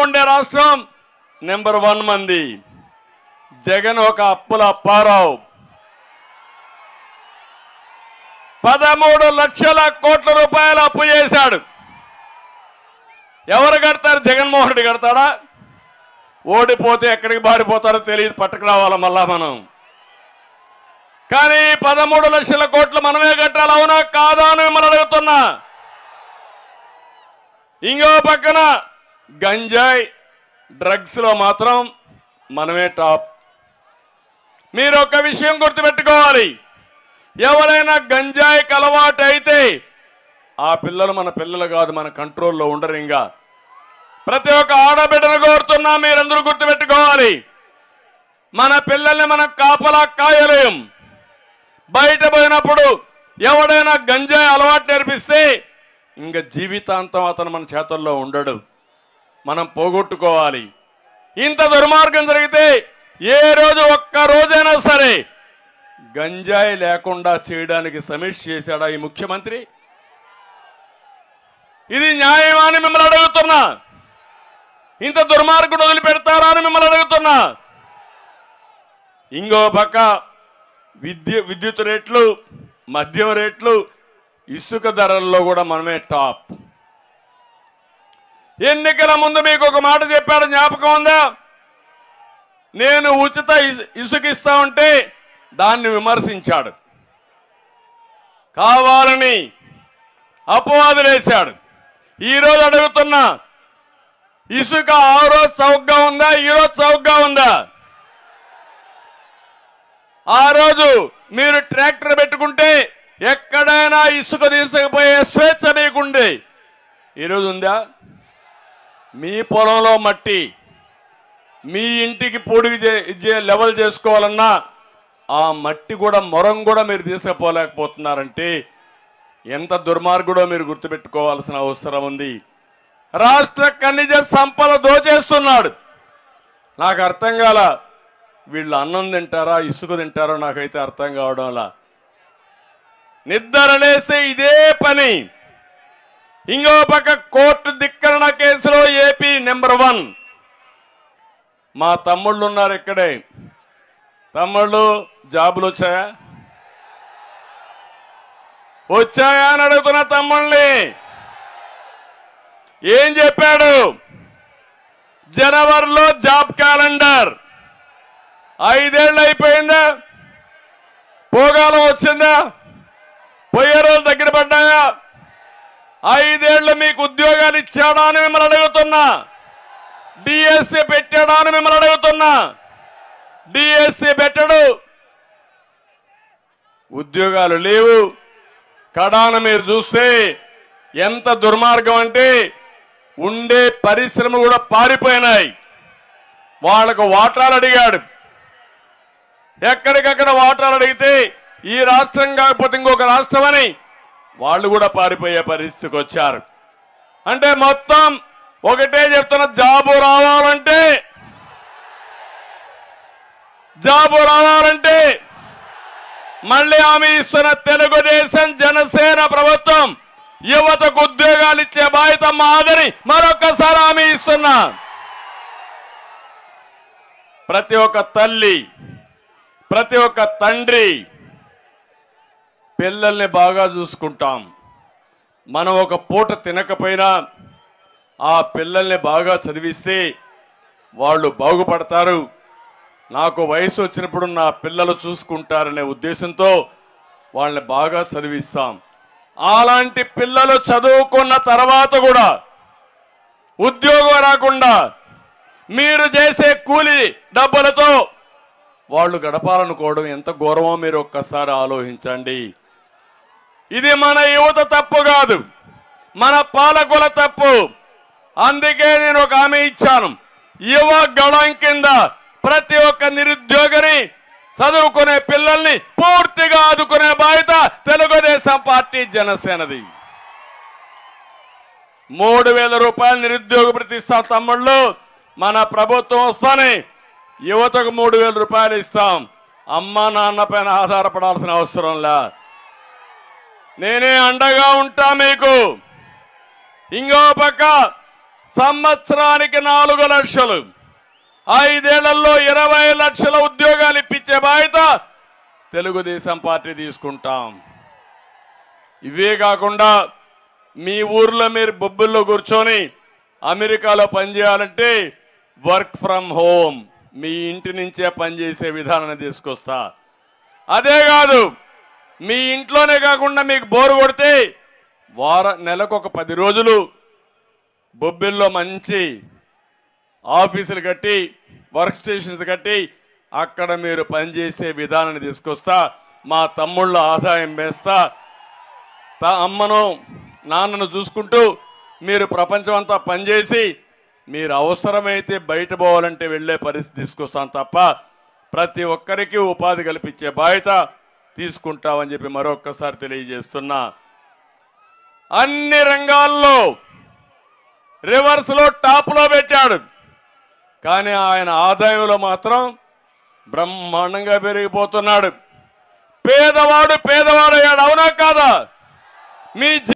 ఉండే రాష్ట్రం number one మంది జగన్ ఒక అప్పుల అప్పారావు పదమూడు లక్షల కోట్ల రూపాయలు అప్పు చేశాడు ఎవరు కడతారు జగన్మోహన్ రెడ్డి కడతాడా ఓడిపోతే ఎక్కడికి బారిపోతారో తెలియదు పట్టుకు రావాలా మళ్ళా మనం కానీ పదమూడు లక్షల కోట్లు మనమే కట్టాలి అవునా కాదా అని మిమ్మల్ని అడుగుతున్నా ఇంకో పక్కన గంజాయి డ్రగ్స్ లో మాత్రం మనమే టాప్ మీరు ఒక విషయం గుర్తుపెట్టుకోవాలి ఎవరైనా గంజాయికి అలవాటు అయితే ఆ పిల్లలు మన పిల్లలు కాదు మన కంట్రోల్లో ఉండరు ఇంకా ప్రతి ఒక్క ఆడబిడ్డను కోరుతున్నా మీరందరూ గుర్తుపెట్టుకోవాలి మన పిల్లల్ని మనం కాపలా కాయలేం బయట పోయినప్పుడు ఎవడైనా గంజాయి అలవాటు నేర్పిస్తే ఇంకా జీవితాంతం అతను మన చేతుల్లో ఉండడు మనం పోగొట్టుకోవాలి ఇంత దుర్మార్గం జరిగితే ఏ రోజు ఒక్క రోజైనా సరే గంజాయి లేకుండా చేయడానికి సమీక్ష చేశాడా ఈ ముఖ్యమంత్రి ఇది న్యాయమా అని మిమ్మల్ని అడుగుతున్నా ఇంత దుర్మార్గుడు వదిలిపెడతారా అని మిమ్మల్ని అడుగుతున్నా ఇంకో పక్క విద్యు విద్యుత్ రేట్లు మద్యం రేట్లు ఇసుక ధరల్లో కూడా మనమే టాప్ ఎన్నికల ముందు మీకు ఒక మాట చెప్పాడు జ్ఞాపకం ఉందా నేను ఉచిత ఇసు- ఇసుక ఇస్తా ఉంటే దాన్ని విమర్శించాడు కావాలని అపవాదులేశాడు ఈరోజు అడుగుతున్నా ఇసుక ఆ రోజు చౌకగా ఉందా ఈ రోజు చౌకగా ఉందా ఆ రోజు మీరు ట్రాక్టర్ పెట్టుకుంటే ఎక్కడైనా ఇసుక తీసుకుపోయే స్వేచ్ఛ మీకుంది ఈరోజు ఉందా మీ పొలంలో మట్టి మీ ఇంటికి పొడిగి చే- చే- లెవెల్ చేసుకోవాలన్నా ఆ మట్టి కూడా మొరం కూడా మీరు తీసుకుపోలేకపోతున్నారంటే ఎంత దుర్మార్గుడో మీరు గుర్తుపెట్టుకోవాల్సిన అవసరం ఉంది రాష్ట్ర ఖనిజ సంపద దోచేస్తున్నాడు నాకు అర్థం కాల వీళ్ళు అన్నం తింటారా ఇసుక తింటారో నాకైతే అర్థం కావడంలా నిద్రలేస్తే ఇదే పని ఇంకో పక్క కోర్టు ధిక్కరణ కేసులో ఏపీ నెంబర్ వన్ మా తమ్ముళ్ళు ఉన్నారు ఇక్కడే తమ్ముళ్ళు జాబులు వచ్చాయా వచ్చాయా అని అడుగుతున్న తమ్ముళ్ళని ఏం చెప్పాడు జనవరిలో జాబ్ క్యాలెండర్ ఐదేళ్ళు అయిపోయిందా పోగాలం వచ్చిందా పోయే రోజులు దగ్గర పడ్డాయా ఐదేళ్లు మీకు ఉద్యోగాలు ఇచ్చాడా అని మిమ్మల్ని అడుగుతున్నా డిఎస్సి పెట్టాడా అని మిమ్మల్ని అడుగుతున్నా డిఎస్సి పెట్టడు ఉద్యోగాలు లేవు కడాన మీరు చూస్తే ఎంత దుర్మార్గం అంటే ఉండే పరిశ్రమ కూడా పారిపోయినాయి వాళ్ళకు వాటాలు అడిగాడు ఎక్కడికక్కడ వాటాలు అడిగితే ఈ రాష్ట్రం కాకపోతే ఇంకొక రాష్ట్రం అని వాళ్ళు కూడా పారిపోయే పరిస్థితికి వచ్చారు అంటే మొత్తం ఒకటే చెప్తున్న జాబు రావాలంటే జాబు రావాలంటే మళ్ళీ ఆమె ఇస్తున్న తెలుగుదేశం జనసేన ప్రభుత్వం యువతకు ఉద్యోగాలు ఇచ్చే బాధ్యత మాదని మరొక్కసారి హామీ ఇస్తున్నా ప్రతి ఒక్క తల్లి ప్రతి ఒక్క తండ్రి పిల్లల్ని బాగా చూసుకుంటాం మనం ఒక పూట తినకపోయినా ఆ పిల్లల్ని బాగా చదివిస్తే వాళ్ళు బాగుపడతారు నాకు వయసు వచ్చినప్పుడు నా పిల్లలు చూసుకుంటారనే ఉద్దేశంతో వాళ్ళని బాగా చదివిస్తాం అలాంటి పిల్లలు చదువుకున్న తర్వాత కూడా ఉద్యోగం రాకుండా మీరు చేసే కూలి డబ్బులతో వాళ్ళు గడపాలనుకోవడం ఎంత ఘోరమో మీరు ఒక్కసారి ఆలోచించండి ఇది మన యువత తప్పు కాదు మన పాలకుల తప్పు అందుకే నేను ఒక హామీ ఇచ్చాను యువ గళం కింద ప్రతి ఒక్క నిరుద్యోగిని చదువుకునే పిల్లల్ని పూర్తిగా ఆదుకునే బాధ్యత తెలుగుదేశం పార్టీ జనసేనది మూడు వేల రూపాయలు నిరుద్యోగ ప్రతిస్తాం తమ్ముళ్ళు మన ప్రభుత్వం వస్తానే యువతకు మూడు వేల రూపాయలు ఇస్తాం అమ్మ నాన్న పైన ఆధారపడాల్సిన అవసరం లే నేనే అండగా ఉంటా మీకు ఇంకో పక్క సంవత్సరానికి నాలుగు లక్షలు ఐదేళ్లలో ఇరవై లక్షల ఉద్యోగాలు ఇప్పించే బాధ్యత తెలుగుదేశం పార్టీ తీసుకుంటాం ఇవే కాకుండా మీ ఊర్లో మీరు బొబ్బుల్లో కూర్చొని అమెరికాలో పనిచేయాలంటే వర్క్ ఫ్రమ్ హోమ్ మీ ఇంటి నుంచే పనిచేసే విధానాన్ని తీసుకొస్తా అదే కాదు మీ ఇంట్లోనే కాకుండా మీకు బోరు కొడితే వార నెలకు ఒక పది రోజులు బొబ్బిల్లో మంచి ఆఫీసులు కట్టి వర్క్ స్టేషన్స్ కట్టి అక్కడ మీరు పనిచేసే విధానాన్ని తీసుకొస్తా మా తమ్ముళ్ళ ఆదాయం వేస్తా త- అమ్మను నాన్నను చూసుకుంటూ మీరు ప్రపంచం అంతా పనిచేసి మీరు అవసరమైతే బయట పోవాలంటే వెళ్ళే పరిస్థితి తీసుకొస్తాం తప్ప ప్రతి ఒక్కరికి ఉపాధి కల్పించే బాధ్యత తీసుకుంటామని చెప్పి మరొక్కసారి తెలియజేస్తున్నా అన్ని రంగాల్లో రివర్స్ లో టాప్ లో పెట్టాడు కానీ ఆయన ఆదాయంలో మాత్రం బ్రహ్మాండంగా పెరిగిపోతున్నాడు పేదవాడు పేదవాడయ్యాడు అవునా కాదా మీ